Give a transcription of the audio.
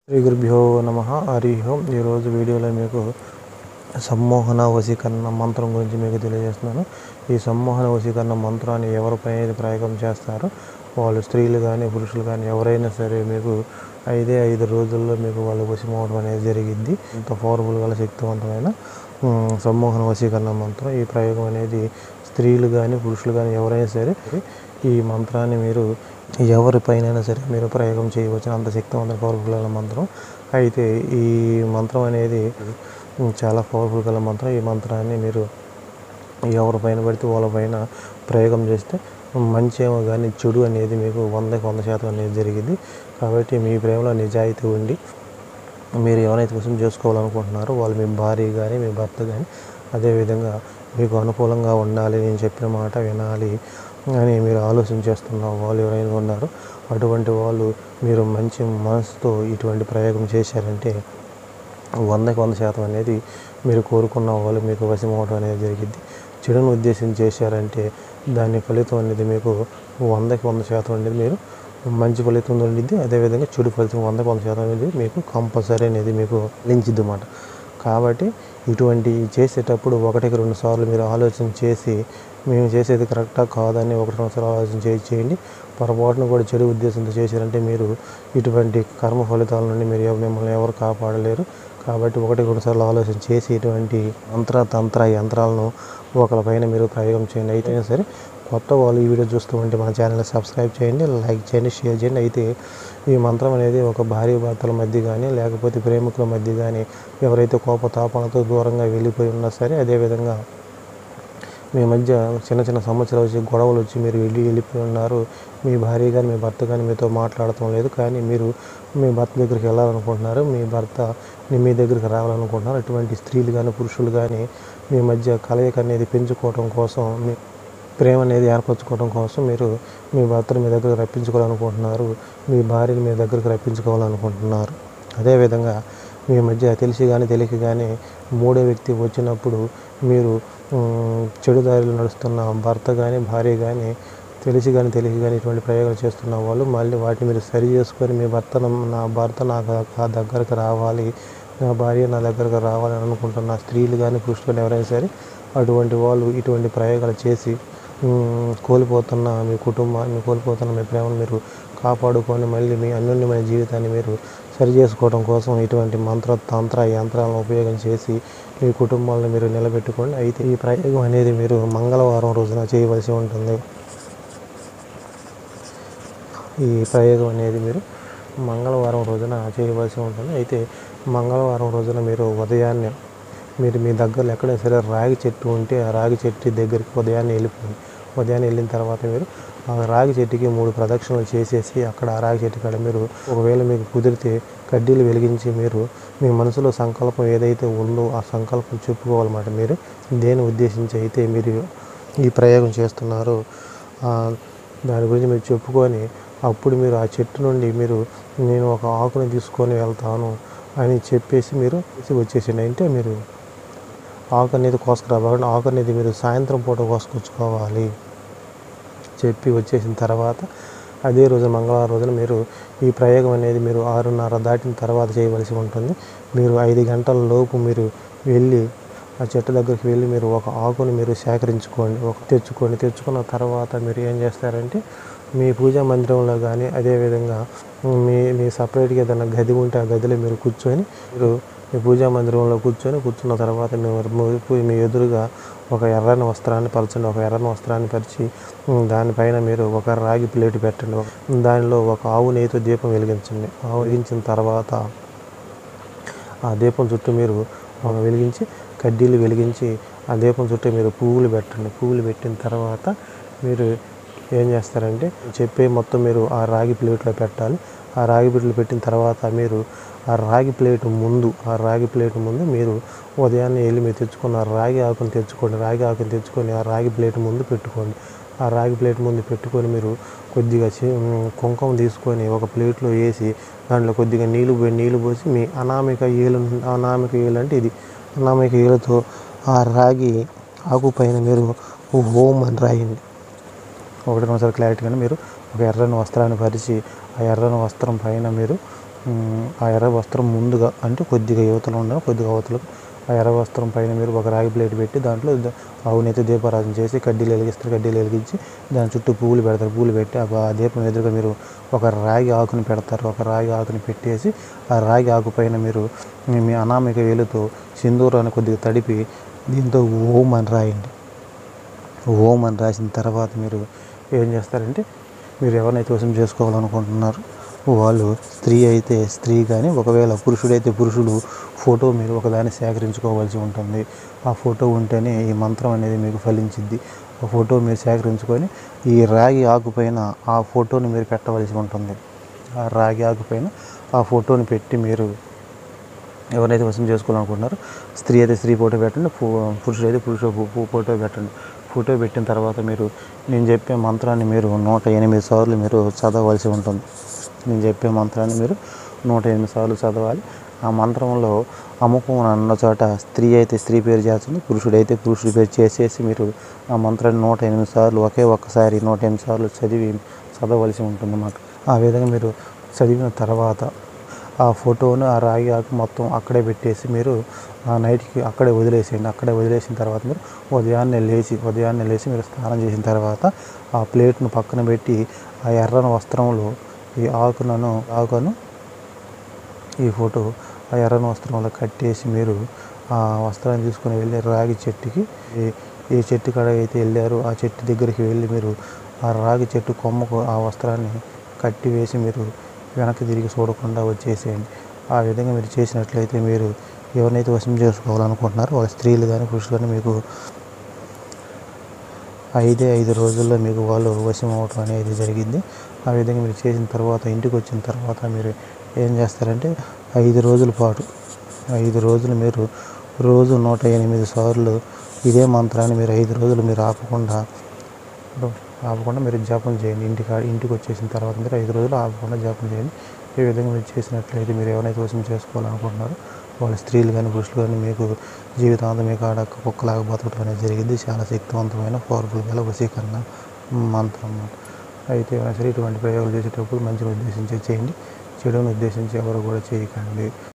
శ్రీ గురుభ్యో నమ హరి ఓం ఈరోజు వీడియోలో మీకు సమ్మోహన వశీకరణ మంత్రం గురించి మీకు తెలియజేస్తున్నాను ఈ సమ్మోహన వశీకరణ మంత్రాన్ని ఎవరిపై అయితే ప్రయోగం చేస్తారో వాళ్ళు స్త్రీలు కానీ పురుషులు కానీ ఎవరైనా సరే మీకు ఐదే ఐదు రోజుల్లో మీకు వాళ్ళు వశమవడం అనేది జరిగింది ఇంత పవర్ఫుల్ గల శక్తివంతమైన ఉమ్, సమ్మోహన వశీకరణ మంత్రం ఈ ప్రయోగం అనేది స్త్రీలు కానీ పురుషులు కానీ ఎవరైనా సరే ఈ మంత్రాన్ని మీరు ఎవరిపైనైనా సరే మీరు ప్రయోగం చేయవచ్చు అంత శక్తివంత పవర్ఫుల్ గల మంత్రం అయితే ఈ మంత్రం అనేది చాలా పవర్ఫుల్ గల మంత్రం ఈ మంత్రాన్ని మీరు ఎవరిపైన పడితే వాళ్ళపైన ప్రయోగం చేస్తే మంచి ఏమో కానీ చెడు అనేది మీకు వందకి వంద శాతం అనేది జరిగింది కాబట్టి మీ ప్రేమలో నిజాయితీ ఉండి మీరు ఎవరైతే వశం చేసుకోవాలనుకుంటున్నారో వాళ్ళు మీ భార్య కానీ మీ భర్త కానీ అదేవిధంగా మీకు అనుకూలంగా ఉండాలి నేను చెప్పిన మాట వినాలి అని మీరు ఆలోచన చేస్తున్న వాళ్ళు ఎవరైనా ఉన్నారో అటువంటి వాళ్ళు మీరు మంచి మనసుతో ఇటువంటి ప్రయోగం చేశారంటే వందకి వంద శాతం అనేది మీరు కోరుకున్న వాళ్ళు మీకు వశం అవడం అనేది జరిగింది చెడును ఉద్దేశించి చేశారంటే దాని ఫలితం అనేది మీకు వందకి వంద శాతం అనేది మీరు మంచి ఫలితం ఉండిద్ది అదేవిధంగా చెడు ఫలితం వందకి వంద శాతం అనేది మీకు కంపల్సరీ అనేది మీకు లించిద్ది అన్నమాట కాబట్టి ఇటువంటి చేసేటప్పుడు ఒకటికి రెండు సార్లు మీరు ఆలోచన చేసి మేము చేసేది కరెక్టా కాదని ఒకటి రెండు సార్లు ఆలోచన చేసి చేయండి పొరపాటును కూడా చెడు ఉద్దేశంతో చేశారంటే మీరు ఇటువంటి కర్మ ఫలితాల నుండి మీరు ఎవ- మిమ్మల్ని ఎవరు కాపాడలేరు కాబట్టి ఒకటి రెండు సార్లు ఆలోచన చేసి ఇటువంటి మంత్ర తంత్ర యంత్రాలను ఒకరిపైన మీరు ప్రయోగం చేయండి అయితే సరే కొత్త వాళ్ళు ఈ వీడియో చూస్తూ ఉంటే మన ఛానల్ని సబ్స్క్రైబ్ చేయండి లైక్ చేయండి షేర్ చేయండి అయితే ఈ మంత్రం అనేది ఒక భార్య భర్తల మధ్య కానీ లేకపోతే ప్రేమికుల మధ్య కానీ ఎవరైతే కోపతాపాలతో దూరంగా వెళ్ళిపోయి ఉన్నా సరే అదేవిధంగా మీ మధ్య చిన్న చిన్న సమస్యలు వచ్చి గొడవలు వచ్చి మీరు వెళ్ళి వెళ్ళిపోయి ఉన్నారు మీ భార్య కానీ మీ భర్త కానీ మీతో మాట్లాడటం లేదు కానీ మీరు మీ భర్త దగ్గరికి వెళ్ళాలనుకుంటున్నారు మీ భర్త మీ- మీ దగ్గరికి రావాలనుకుంటున్నారు అటువంటి స్త్రీలు కానీ పురుషులు కానీ మీ మధ్య కలయిక అనేది పెంచుకోవడం కోసం మీ ప్రేమ అనేది ఏర్పరచుకోవడం కోసం మీరు మీ భర్తను మీ దగ్గరకు రప్పించుకోవాలనుకుంటున్నారు మీ భార్యని మీ దగ్గరకు రప్పించుకోవాలనుకుంటున్నారు అదేవిధంగా మీ మధ్య తెలిసి కానీ తెలియక కానీ మూడో వ్యక్తి వచ్చినప్పుడు మీరు ఉమ్, చెడు దారిలో నడుస్తున్న భర్త కానీ భార్య కానీ తెలిసి కానీ తెలియక కానీ ఇటువంటి ప్రయోగాలు చేస్తున్న వాళ్ళు మళ్ళీ వాటిని మీరు సరి చేసుకొని మీ భర్త నా- నా భర్త నాకు నా దగ్గరకు రావాలి నా భార్య నా దగ్గరకు రావాలని అనుకుంటున్న స్త్రీలు కానీ పురుషులు కానీ ఎవరైనా సరే అటువంటి వాళ్ళు ఇటువంటి ప్రయోగాలు చేసి ఉమ్, కోల్పోతున్న మీ కుటుంబాన్ని కోల్పోతున్న మీ ప్రేమను మీరు కాపాడుకొని మళ్ళీ మీ అన్యోన్యమైన జీవితాన్ని మీరు సరి చేసుకోవడం కోసం ఇటువంటి మంత్ర తంత్ర యంత్రాలను ఉపయోగం చేసి మీ కుటుంబాలను మీరు నిలబెట్టుకోండి అయితే ఈ ప్రయోగం అనేది మీరు మంగళవారం రోజున చేయవలసి ఉంటుంది ఈ ప్రయోగం అనేది మీరు మంగళవారం రోజున చేయవలసి ఉంటుంది అయితే మంగళవారం రోజున మీరు ఉదయాన్నే మీరు మీ దగ్గరలో ఎక్కడైనా సరే రాగి చెట్టు ఉంటే ఆ రాగి చెట్టు దగ్గరికి ఉదయాన్నే వెళ్ళిపోండి ఉదయాన్నే వెళ్ళిన తర్వాత మీరు ఆ రాగి చెట్టుకి మూడు ప్రదక్షిణలు చేసేసి అక్కడ ఆ రాగి చెట్టు కాడ మీరు ఒకవేళ మీకు కుదిరితే కడ్డీలు వెలిగించి మీరు మీ మనసులో సంకల్పం ఏదైతే ఉందో ఆ సంకల్పం చెప్పుకోవాలన్నమాట మీరు దేని ఉద్దేశించి అయితే మీరు ఈ ప్రయోగం చేస్తున్నారో ఆ, దాని గురించి మీరు చెప్పుకొని అప్పుడు మీరు ఆ చెట్టు నుండి మీరు నేను ఒక ఆకుని తీసుకొని వెళ్తాను అని చెప్పేసి మీరు వచ్చేసిండి అంటే మీరు ఆకు అనేది కోసుకురాబాకండి ఆకు అనేది మీరు సాయంత్రం పూట కోసుకొచ్చుకోవాలి చెప్పి వచ్చేసిన తర్వాత అదే రోజు మంగళవారం రోజున మీరు ఈ ప్రయోగం అనేది మీరు ఆరున్నర దాటిన తర్వాత చేయవలసి ఉంటుంది మీరు ఐదు గంటల లోపు మీరు వెళ్ళి ఆ చెట్టు దగ్గరికి వెళ్ళి మీరు ఒక ఆకుని మీరు సేకరించుకోండి ఒక తెచ్చుకోండి తెచ్చుకున్న తర్వాత మీరు ఏం చేస్తారంటే మీ పూజా మందిరంలో కానీ అదేవిధంగా మీ మీ సపరేట్గా ఏదైనా గది ఉంటే ఆ గదిలో మీరు కూర్చొని మీరు మీ పూజా మందిరంలో కూర్చొని కూర్చున్న తర్వాత మేము మీ ఎదురుగా ఒక ఎర్రని వస్త్రాన్ని పరచండి ఒక ఎర్రని వస్త్రాన్ని పరిచి ఉమ్, దానిపైన మీరు ఒక రాగి ప్లేట్ పెట్టండి ఒక- దానిలో ఒక ఆవు నెయ్యితో దీపం వెలిగించండి ఆవు వెలిగించిన తర్వాత ఆ దీపం చుట్టూ మీరు ఆ, వెలిగించి కడ్డీలు వెలిగించి ఆ దీపం చుట్టూ మీరు పువ్వులు పెట్టండి పువ్వులు పెట్టిన తర్వాత మీరు ఏం చేస్తారంటే చెప్పే మొత్తం మీరు ఆ రాగి ప్లేట్లో పెట్టాలి ఆ రాగి ప్లేట్లు పెట్టిన తర్వాత మీరు ఆ రాగి ప్లేట్ ముందు ఆ రాగి ప్లేట్ ముందు మీరు ఉదయాన్నే వెళ్ళి మీరు తెచ్చుకున్న ఆ రాగి ఆకుని తెచ్చుకోండి రాగి ఆకుని తెచ్చుకొని ఆ రాగి ప్లేట్ ముందు పెట్టుకోండి ఆ రాగి ప్లేట్ ముందు పెట్టుకొని మీరు కొద్దిగా చి- ఉమ్, కుంకుమ తీసుకొని ఒక ప్లేట్లో వేసి దాంట్లో కొద్దిగా నీళ్ళు పోయి నీళ్ళు పోసి మీ అనామిక ఏలు అనామిక ఏలు అంటే ఇది అనామిక ఏలుతో ఆ రాగి ఆకు పైన మీరు ఓం అని రాయండి ఒకటి రెండు సార్లు క్లారిటీగానే మీరు ఒక ఎర్రని వస్త్రాన్ని పరిచి ఆ ఎర్రని వస్త్రం పైన మీరు ఉమ్, ఆ ఎర్ర వస్త్రం ముందుగా అంటే కొద్దిగా యువతలు ఉండాలి కొద్దిగా అవతలకు ఆ ఎర్ర వస్త్రం పైన మీరు ఒక రాగి ప్లేట్ పెట్టి దాంట్లో ద- ఆవునైతే దీపారాధన చేసి కడ్డీలు వెలిగిస్తారు కడ్డీలు వెలిగించి దాని చుట్టూ పువ్వులు పెడతారు పువ్వులు పెట్టి ఆ బా- దీపం ఎదురుగా మీరు ఒక రాగి ఆకుని పెడతారు ఒక రాగి ఆకుని పెట్టేసి ఆ రాగి ఆకు పైన మీరు మీ- మీ అనామిక వేలుతో సింధూరాన్ని కొద్దిగా తడిపి దీంతో ఓం అని రాయండి ఓం అని రాసిన తర్వాత మీరు ఏం చేస్తారంటే మీరు ఎవరినైతే వశం చేసుకోవాలనుకుంటున్నారు వాళ్ళు స్త్రీ అయితే స్త్రీ కానీ ఒకవేళ పురుషుడైతే పురుషుడు ఫోటో మీరు ఒకదాన్ని సేకరించుకోవాల్సి ఉంటుంది ఆ ఫోటో ఉంటేనే ఈ మంత్రం అనేది మీకు ఫలించిద్ది ఆ ఫోటో మీరు సేకరించుకొని ఈ రాగి ఆకు పైన ఆ ఫోటోని మీరు పెట్టవలసి ఉంటుంది ఆ రాగి ఆకు పైన ఆ ఫోటోని పెట్టి మీరు ఎవరైతే వశం చేసుకోవాలనుకుంటున్నారో స్త్రీ అయితే స్త్రీ ఫోటో పెట్టండి పు- పురుషుడు అయితే పురుష ఫో- ఫో- ఫోటో పెట్టండి ఫోటో పెట్టిన తర్వాత మీరు నేను చెప్పే మంత్రాన్ని మీరు నూట ఎనిమిది సార్లు మీరు చదవవలసి ఉంటుంది నేను చెప్పే మంత్రాన్ని మీరు నూట ఎనిమిది సార్లు చదవాలి ఆ మంత్రంలో అముఖం అని అన్న చోట స్త్రీ అయితే స్త్రీ పేరు చేస్తుంది పురుషుడు అయితే పురుషుడి పేరు చేసేసి మీరు ఆ మంత్రాన్ని నూట ఎనిమిది సార్లు ఒకే ఒక్కసారి నూట ఎనిమిది సార్లు చదివి చదవలసి ఉంటుంది మాకు ఆ విధంగా మీరు చదివిన తర్వాత ఆ ఫోటోను ఆ రాగి ఆకు మొత్తం అక్కడే పెట్టేసి మీరు ఆ నైట్కి అక్కడే వదిలేసేయండి అక్కడే వదిలేసిన తర్వాత మీరు ఉదయాన్నే లేచి ఉదయాన్నే లేచి మీరు స్నానం చేసిన తర్వాత ఆ ప్లేట్ను పక్కన పెట్టి ఆ ఎర్రని వస్త్రంలో ఈ ఆకులను ఆకును ఈ ఫోటో ఆ ఎర్రని వస్త్రంలో కట్టేసి మీరు ఆ వస్త్రాన్ని తీసుకుని వెళ్ళి రాగి చెట్టుకి ఏ ఏ చెట్టు కాడ అయితే వెళ్ళారో ఆ చెట్టు దగ్గరికి వెళ్ళి మీరు ఆ రాగి చెట్టు కొమ్మకు ఆ వస్త్రాన్ని కట్టి వేసి మీరు వెనక్కి తిరిగి చూడకుండా వచ్చేసేయండి ఆ విధంగా మీరు చేసినట్లయితే మీరు ఎవరినైతే వశం చేసుకోవాలనుకుంటున్నారో వాళ్ళ స్త్రీలు కానీ పురుషులు కానీ మీకు ఐదే ఐదు రోజుల్లో మీకు వాళ్ళు వశం అవటం అనేది జరిగింది ఆ విధంగా మీరు చేసిన తర్వాత ఇంటికి వచ్చిన తర్వాత మీరు ఏం చేస్తారంటే ఐదు రోజుల పాటు ఐదు రోజులు మీరు రోజు నూట ఎనిమిది సార్లు ఇదే మంత్రాన్ని మీరు ఐదు రోజులు మీరు ఆపకుండా ఆపకుండా మీరు జపం చేయండి ఇంటికి ఇంటికి వచ్చేసిన తర్వాత మీరు ఐదు రోజులు ఆపకుండా జపం చేయండి ఈ విధంగా మీరు చేసినట్లయితే మీరు ఎవరైతే వశం చేసుకోవాలనుకుంటున్నారో వాళ్ళ స్త్రీలు కానీ పురుషులు కానీ మీకు జీవితాంతం మీకు ఆడ కుక్కలాగా బతకడం అనేది జరిగింది చాలా శక్తివంతమైన పవర్ఫుల్ గల వశీకరణ మంత్రం అయితే ఏమైనా సరే ఇటువంటి ప్రయోగాలు చేసేటప్పుడు మంచిని ఉద్దేశించి చేయండి చెడుని ఉద్దేశించి ఎవరు కూడా చేయకండి